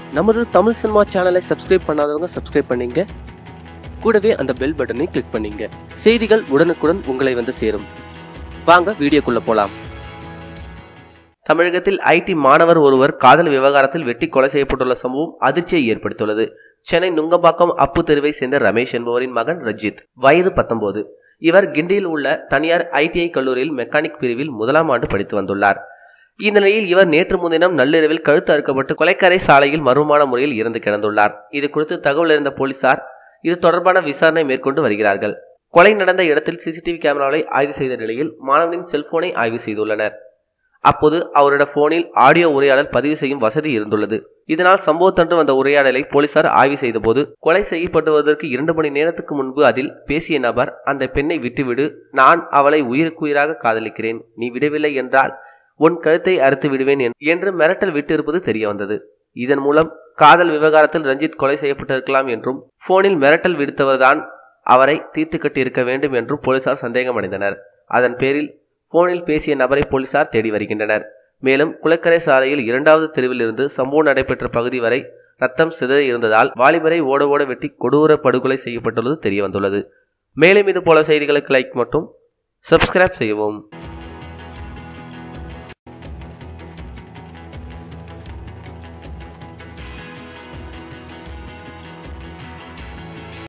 நமது தமிழ் சினிமா சேனலை சப்ஸ்கிரைப் பண்ணாதவங்க சப்ஸ்கிரைப் பண்ணீங்க கூடவே அந்த பெல் பட்டனை கிளிக் பண்ணீங்க செய்திகள் உடனுக்குடன் உங்களை வந்து சேரும் வாங்க வீடியோக்குள்ள போலாம் தமிழகத்தில் ஐடி மாணவர் ஒருவர் காதல் விவகாரத்தில் வெட்டி கொலை செய்யப்பட்டுள்ள சம்பவம் அதிர்ச்சியை ஏற்படுத்தியுள்ளது சென்னை நுங்கம்பாக்கம் அப்பு தெருவை சேர்ந்த ரமேஷ் என்பவரின் மகன் ரஜித் வயது பத்தொன்பது இவர் கிண்டியில் உள்ள தனியார் ஐடிஐ கல்லூரியில் மெக்கானிக் பிரிவில் முதலாம் ஆண்டு படித்து வந்துள்ளார் இந்த நிலையில் இவர் நேற்று முன்தினம் நள்ளிரவில் கழுத்து அறுக்கப்பட்டு கொலைக்கரை சாலையில் மர்மமான முறையில் இறந்து கிடந்துள்ளார் இது குறித்து தகவல் அறிந்த போலீசார் இது தொடர்பான விசாரணை மேற்கொண்டு வருகிறார்கள் கொலை நடந்த இடத்தில் சிசிடிவி கேமராவை ஆய்வு செய்த நிலையில் மாணவனின் செல்போனை ஆய்வு செய்துள்ளனர் அப்போது அவரோட போனில் ஆடியோ உரையாடல் பதிவு செய்யும் வசதி இருந்துள்ளது இதனால் சம்பவத்தன்று வந்த உரையாடலை போலீசார் ஆய்வு செய்தபோது கொலை செய்யப்படுவதற்கு இரண்டு மணி நேரத்துக்கு முன்பு அதில் பேசிய நபர் அந்த பெண்ணை விட்டுவிடு நான் அவளை உயிருக்குயிராக காதலிக்கிறேன் நீ விடவில்லை என்றால் உன் கழுத்தை அறுத்து விடுவேன் என்று மிரட்டல் விட்டிருப்பது தெரிய வந்தது இதன் மூலம் காதல் விவகாரத்தில் ரஞ்சித் கொலை செய்யப்பட்டிருக்கலாம் என்றும் போனில் மிரட்டல் விடுத்தவர்தான் அவரை தீர்த்து கட்டியிருக்க வேண்டும் என்றும் போலீசார் சந்தேகமடைந்தனர் அதன் பேரில் போனில் பேசிய நபரை போலீசார் தேடி வருகின்றனர் மேலும் குளக்கரை சாலையில் இரண்டாவது தெருவில் இருந்து சம்பவம் நடைபெற்ற பகுதி வரை ரத்தம் சிதறி இருந்ததால் வாலிபரை ஓட ஓட வெட்டி கொடூர படுகொலை செய்யப்பட்டுள்ளது தெரிய வந்துள்ளது மேலும் இது போல செய்திகளுக்கு லைக் மட்டும் சப்ஸ்கிரைப் செய்யவும்